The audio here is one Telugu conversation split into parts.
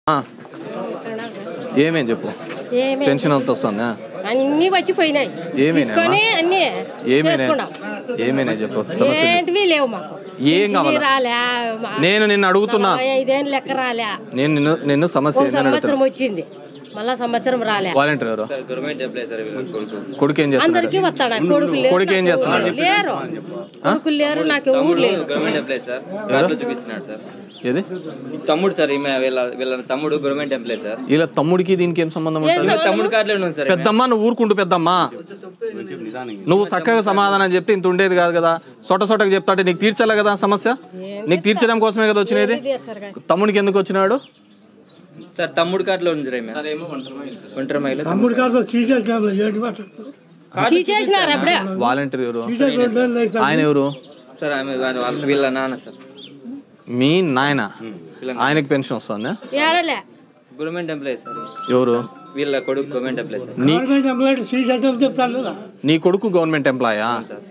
ఆ, ఏమేం చెప్పు ఏమీ పెన్షన్ అంత వస్తుందా అన్ని వచ్చిపోయినాయి ఏమైనాయమ్మా? తీసుకొని అన్ని ఏమైనా చేసుకున్నాం ఏమైనా చెప్పు సమస్య ఏంటివి లేవు మాకు ఏం పింఛనీ కావాలా? రాలే మా- నేను నిన్ను అడుగుతున్నా నలభై ఐదేళ్ళు లెక్క రాలే నేను నిన్ను నిన్ను సమస్య ఒక ఏందని అడుగుతున్నా సంవత్సరం వచ్చింది మళ్ళా సంవత్సరం రాలే వాలంటీర్ ఎవరు గవర్నమెంట్ ఎంప్లాయీ సార్ వీళ్ళ కొడుకు కొడుకు ఏం చేస్తున్నాడు అందరికీ వస్తాడు కొడుకు లేరు కొడుకు ఏం నాకు చేస్తున్నాడు? లేరు కొడుకులు లేరు నాకు ఊరు లేరు గవర్నమెంట్ ఎంప్లాయీ సార్ కార్డులో చూపిస్తున్నాడు సార్ ఏది తమ్ముడు సార్ ఈమె వీళ్ళ వీళ్ళ తమ్ముడు గవర్నమెంట్ ఎంప్లాయీ సార్ ఇలా తమ్ముడికి దీనికి ఏం సంబంధం ఉంటుంది ఈమె తమ్ముడు కార్డులో ఉంది సార్ ఈమె. పెద్దమ్మ నువ్వు ఊరుకుంటూ పెద్దమ్మా నువ్వు చక్కగా సమాధానం చెప్తే ఇంత ఉండేది కాదు కదా సొట సొటగా చెప్తా అంటే నీకు తీర్చాలి కదా సమస్య నీకు తీర్చడం కోసమే కదా వచ్చినది లేరు సార్ కానీ. తమ్ముడికి ఎందుకు వచ్చినాడు సార్ తమ్ముడు కార్డులో ఉంది సార్ ఈమె ఒంటరి మహిళ తమ్ముడు కాదు తీసేసినాం ఏడు మాట్లాడుతున్నారు తీసేసినారు అప్పుడే వాలంటీర్ ఎవరు తీసేసి రెండు నెలలు అయితే ఆయన ఎవరు సార్ ఆమె వాళ్ళ వాళ్ళ- వీళ్ళ నాన్న సార్ మీ నాయన ఆయనకి పెన్షన్ వస్తుందా ఏడలే గవర్నమెంట్ ఎంప్లాయీ సార్ ఎవరు వీళ్ళ కొడుకు గవర్నమెంట్ ఎంప్లాయీ సార్ నీ గవర్నమెంట్ ఎంప్లాయీ తీసేద్దాం చెప్తాను కదా నీ కొడుకు గవర్నమెంట్ ఎంప్లాయా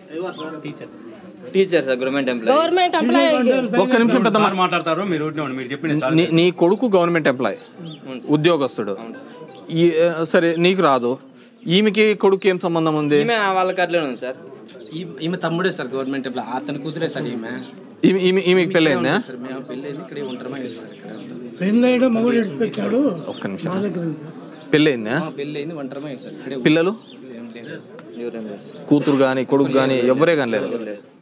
teacher sir government employee government employee ఒక్క నిమిషం పెద్దమ్మ సార్ మాట్లాడతారు మీరు ఊరినే ఉండండి. మీరు చెప్పిన నీ నీ కొడుకు గవర్నమెంట్ ఎంప్లాయ్ ఉద్యోగస్తుడు ఈ సరే నీకు రాదు ఈమెకి కొడుకు ఏం సంబంధం ఉంది ఈమె వాళ్ళ కార్డులో ఉంది సార్ ఈ- ఈమె తమ్ముడే సార్ గవర్నమెంట్ ఎంప్లాయ్ అతని కూతురే సార్ ఈమె ఈమె ఈమె ఈమెకి పెళ్ళైందా సార్ మేము పెళ్ళైంది ఇక్కడ ఉంటారమా సార్ ఇక్కడ ఉంటుంది పెళ్ళైనా మొగుడు ఎటు పెట్టాడు ఒక్క నిమిషం మా దగ్గర ఉంది. పెళ్ళైందా మా పెళ్ళైంది ఒంటరమా సార్ ఇక్కడే పిల్లలు ఏం లేదు సార్ ఎవరేం లేదు సార్ కూతురు గాని కొడుకు గాని ఎవరే కానీ లేరు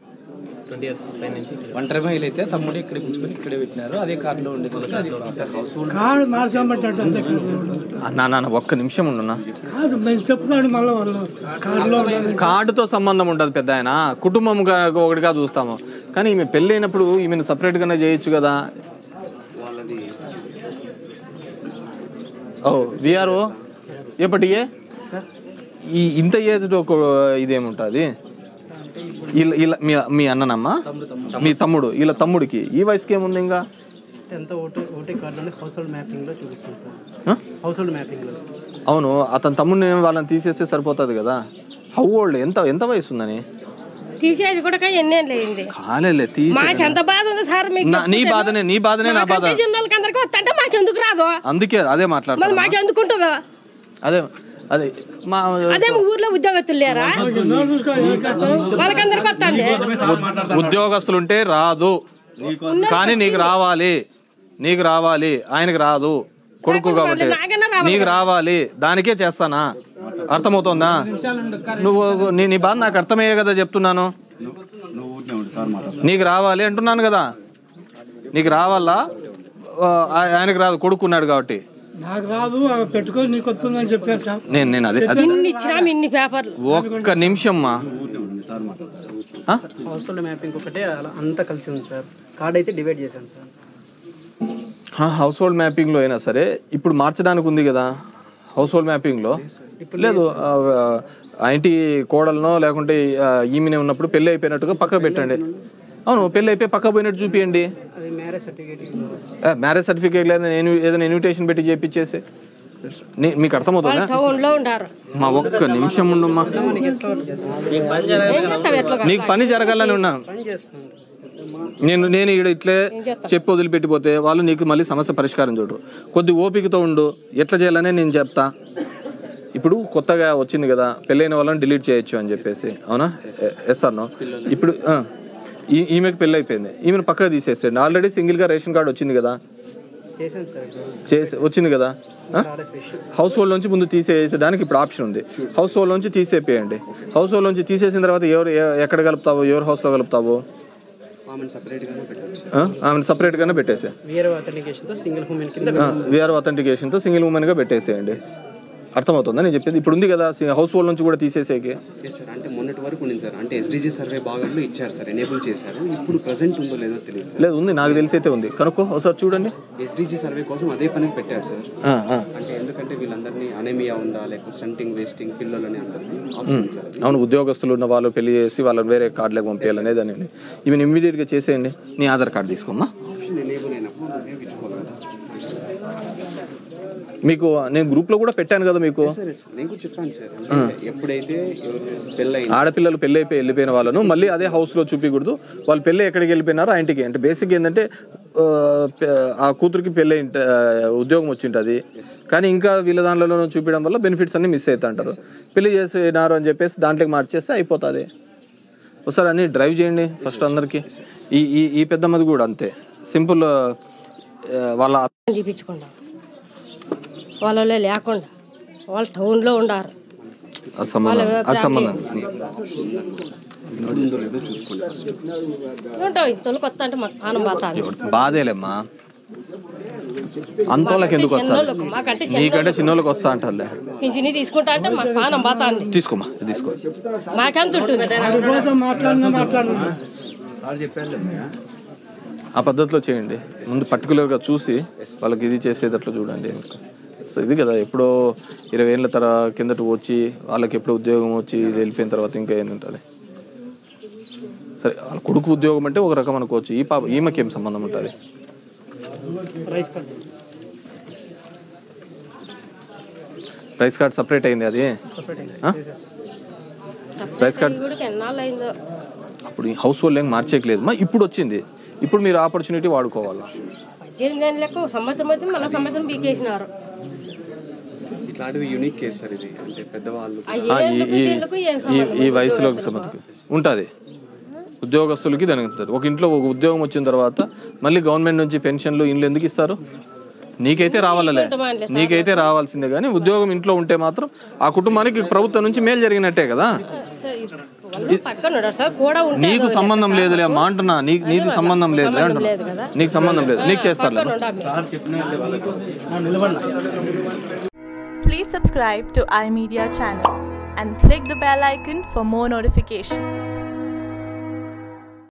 ఒంటరి మహిళ అయితే తమ్ముడు ఇక్కడే కూర్చొని ఇక్కడే పెట్టినారు అదే కార్డులో ఉండేది అది కాడు మార్చామంటాడు అంతే నా నాన్న ఒక్క నిమిషం ఉండున్నా కాదు మేము చెప్తాడు మళ్ళీ వాళ్ళు కారులో ఉండాలి. కార్డుతో సంబంధం ఉండదు పెద్ద ఆయన కుటుంబం గా- ఒకటిగా చూస్తాము కానీ ఈమె పెళ్ళైనప్పుడు ఈమెను సపరేట్ గానే చేయొచ్చు కదా ఓ విఆర్ఓ ఎప్పటికే ఈ ఇంత ఏజ్డ్ ఒక ఇదేముంటుంది ఇలా ఇలా మీ మీ అన్ననమ్మ మీ తమ్ముడు ఇలా తమ్ముడికి ఈ వయసుకి ఏముంది ఇంకా ఎంత ఓటు ఓటే కార్డులోనే హౌస్ హోల్డ్ మ్యాపింగ్లో చూపిస్తుంది సార్ ఆ? హౌస్ హోల్డ్ మ్యాపింగ్లో అవును అతని తమ్ముడిని వాళ్ళని తీసేస్తే సరిపోతుంది కదా హౌ ఓల్డ్ ఎంత ఎంత వయసు ఉందని తీసేసి కూడా ఎన్నేళ్ళు అయింది కాలేలే తీసే మాకు ఎంత బాధ ఉంది సార్ మీకు నా- నీ బాధనే నీ బాధనే నా బాధ మాకంటే చిన్న వాళ్ళకి అందరికీ వస్తుంటే మాకు ఎందుకు రాదు అందుకే అదే మళ్ళీ మాట్లాడతాను మాకు ఎందుకు ఉంటుందో అదే అదే మా అదే మా ఊర్లో ఉద్యోగస్తులు లేరా నోరు చూసుకో, ఏం చేస్తావు? వాళ్ళకందరికి వస్తుంది ఉద్యోగస్తులు ఉంటే రాదు కానీ నీకు రావాలి నీకు రావాలి ఆయనకి రాదు కొడుకు కాబట్టి నాకన్నా రావాలి నీకు రావాలి దానికే చేస్తానా అర్థమవుతోందా నువ్వు నీ నీ బాధ నాకు అర్థమయ్యే కదా చెప్తున్నాను నువ్వు ఊరినే ఉండు సార్ మాట్లాడతారు నీకు రావాలి అంటున్నాను కదా నీకు రావాలా ఆ, ఆయనకి రాదు కొడుకున్నాడు కాబట్టి నాకు రాదు ఆ పెట్టుకొని నీకు వస్తుందని చెప్పారు సార్ నేను నేను అదే అదే ఇన్ని ఇచ్చినాం ఇన్ని పేపర్లు ఒక్క నిమిషం మా ఊరినే ఉండండి సార్ మాట్లాడతారు ఆ? హౌస్ హోల్డ్ మ్యాపింగ్ ఒకటే అలా అంతా కలిసి ఉంది సార్ కార్డ్ అయితే డివైడ్ చేశాం సార్ ఆ, హౌస్ హోల్డ్ మ్యాపింగ్ లో అయినా సరే ఇప్పుడు మార్చడానికి ఉంది కదా హౌస్ హోల్డ్ మ్యాపింగ్ లో లేదు ఆ, ఆ ఇంటి కోడలనో లేకుంటే ఆ, ఈమెనే ఉన్నప్పుడు పెళ్లి అయిపోయినట్టుగా పక్క పెట్టండి అవును పెళ్లి అయిపోయి పక్క పోయినట్టు చూపియండి అది మ్యారేజ్ సర్టిఫికేట్ మ్యారేజ్ సర్టిఫికేట్ లేదా నేను ఏదైనా ఇన్విటేషన్ పెట్టి చేపించేసి నీ- మీకు అర్థమవుతుందా టౌన్ లో ఉండారు మా ఒక్క నిమిషం ఉండమ్మా ఏం చేస్తావు ఎట్లా నీకు పని జరగాలని ఉన్నా నేను నేను ఇక్కడ ఇట్లే చెప్పి వదిలిపెట్టిపోతే వాళ్ళు నీకు మళ్ళీ సమస్య పరిష్కారం చూడు కొద్ది ఓపికతో ఉండు ఎట్లా చేయాలనే నేను చెప్తా ఇప్పుడు కొత్తగా వచ్చింది కదా పెళ్ళైన వాళ్ళని డిలీట్ చేయొచ్చు అని చెప్పేసి అవునా ఎస్ అన్నో ఇప్పుడు ఆ, ఈ- ఈమెకి పెళ్ళి అయిపోయింది ఈమెను పక్కకు తీసేసేయండి ఆల్రెడీ సింగిల్గా రేషన్ కార్డు వచ్చింది కదా చేసాం సార్ ఇప్పుడు చేసి వచ్చింది కదా ఆ? హౌస్ హోల్డ్ నుంచి ముందు తీసేసేయడానికి ఇప్పుడు ఆప్షన్ ఉంది హౌస్ హోల్డ్ నుంచి తీసేపేయండి హౌస్ హోల్డ్ నుంచి తీసేసిన తర్వాత ఎవరు ఎ- ఎక్కడ కలుపుతావు ఎవరు హౌస్లో కలుపుతావు ఆమెను సపరేట్గానే పెట్టాం సార్ ఆ? ఆమెను సపరేట్గానే పెట్టేసే వేరే అథెంటికేషన్తో సింగిల్ ఉమెన్ కింద విఆర్ అథెంటికేషన్తో సింగిల్ ఉమెన్గా పెట్టేసేయండి అర్థమవుతుందా నేను చెప్పేది ఇప్పుడు ఉంది కదా హౌస్ హోల్డ్ నుంచి కూడా తీసేసేకి ఎస్ సార్ అంటే మొన్నటి వరకు ఉంది సార్ అంటే ఎస్డిజి సర్వే భాగంలో ఇచ్చారు సార్ ఎనేబుల్ చేశారు ఇప్పుడు ప్రజెంట్ ఉందో లేదో తెలియదు సార్ లేదు ఉంది నాకు తెలిసి అయితే ఉంది కనుక్కో ఒకసారి చూడండి ఎస్డిజి సర్వే కోసం అదే పనికి పెట్టారు సార్ ఆ, ఆ. అంటే ఎందుకంటే వీళ్ళందరినీ అనేమియా ఉందా లేకపోతే స్టంటింగ్ వేస్టింగ్ పిల్లలని అందరినీ ఆప్షన్ సార్ అది. అవును ఉద్యోగస్తులు ఉన్న వాళ్ళు పెళ్లి చేసి వాళ్ళని వేరే కార్డులకు పంపించాలనేది అని ఈవెన్ ఇమ్మీడియట్గా చేసేయండి నీ ఆధార్ కార్డు తీసుకోమ్మా ఆప్షన్ ఎనేబుల్ అయినప్పుడు మనం ఉపయోగించుకోవాలి కదా మీకు నేను గ్రూప్లో కూడా పెట్టాను కదా మీకు సరే సార్ నేను కూడా చెప్పాను సార్ అంటే ఎప్పుడైతే ఎవరు పెళ్ళైన ఆడపిల్లలు పెళ్ళి అయిపోయి వెళ్ళిపోయిన వాళ్ళను మళ్ళీ అదే హౌస్లో చూపించకూడదు వాళ్ళు పెళ్ళి ఎక్కడికి వెళ్ళిపోయినారో ఆ ఇంటికి అంటే బేసిక్ ఏంటంటే ఆ, పె- ఆ కూతురికి పెళ్ళి ఉద్యోగం వచ్చింటది కానీ ఇంకా వీళ్ళ దాంట్లో చూపించడం వల్ల బెనిఫిట్స్ అన్ని మిస్ అవుతా అంటారు పెళ్లి చేసినారు అని చెప్పేసి దాంట్లోకి మార్చేస్తే అయిపోతుంది ఒకసారి అన్ని డ్రైవ్ చేయండి ఫస్ట్ అందరికి ఈ ఈ ఈ పెద్దమ్మది కూడా అంతే సింపుల్ వాళ్ళ చూపించుకుంటాం వాళ్ళలో లేకుండా వాళ్ళు టౌన్లో ఉండారు అది సంబంధం అది సంబంధం ఉందో లేదో చూసుకోండి ఫస్ట్ ఉంటాం ఇంతలో కొత్త అంటే మాకు పానం పోతాను బాధేలేమ్మా అంతోళ్ళకి ఎందుకు వస్తారు చిన్నోళ్ళకు మాకంటే నీకంటే చిన్నోళ్ళకి వస్తా అంటుందిలే పింఛని తీసుకుంటా అంటే మాకు పానం పోతాంది తీసుకోమా ఇది తీసుకో మాకెంత ఉంటుంది పోతే మాట్లాడినా మాట్లాడినా ఆ పద్ధతిలో చేయండి ముందు పర్టికులర్గా చూసి వాళ్ళకి ఇది చేసేటట్లు చూడండి సో ఇది కదా ఎప్పుడో ఇరవై ఏళ్ళ తర కిందట వచ్చి వాళ్ళకి ఎప్పుడో ఉద్యోగం వచ్చి ఇది వెళ్ళిపోయిన తర్వాత ఇంకా ఏంటంటుంది సరే వాళ్ళ కొడుకు ఉద్యోగం అంటే ఒక రకం అనుకోవచ్చు ఈ పాప ఈమెకి ఏం సంబంధం ఉంటుంది rice card price card separate అయింది అది సపరేట్ అయింది ఆ? ప్రైస్ కార్డ్ కూడా ఎన్నాళ్ళు అయిందో అప్పుడు హౌస్ హోల్డ్ ఏం మార్చేయట్లేదు మా ఇప్పుడు వచ్చింది ఇప్పుడు మీరు ఆపర్చునిటీ వాడుకోవాలి పద్దెనిమిది ఏళ్ళకు ఒక సంవత్సరం అయితే మళ్ళీ సంవత్సరం పీకేసినారు ఇట్లాంటివి యూనిక్ కేసు సార్ ఇది అంటే పెద్దవాళ్ళు ఆ ఆ, ఈ ఏళ్ళకు ఈ వీళ్ళకు ఏం ఈ ఈ వయసులోకి సంబంధించి ఉంటుంది ఉద్యోగస్తులకి దానికి ఉంటుంది ఒక ఇంట్లో ఒక ఉద్యోగం వచ్చిన తర్వాత మళ్ళీ గవర్నమెంట్ నుంచి పెన్షన్లు ఇండ్లు ఎందుకు ఇస్తారు నీకైతే రావాలలే నీకైతే రావాల్సిందే కానీ ఉద్యోగం ఇంట్లో ఉంటే మాత్రం ఆ కుటుంబానికి ప్రభుత్వం నుంచి మేలు జరిగినట్టే కదా సార్, వాళ్ళు పక్కన ఉన్నారు సార్ కూడా ఉంటే నీకు సంబంధం లేదులే అమ్మా అంటున్నా నీ నీది సంబంధం లేదులే అంటున్నా నీకు సంబంధం లేదు నీకు చేస్తారులే Please subscribe to iMedia channel and click the bell icon for more notifications.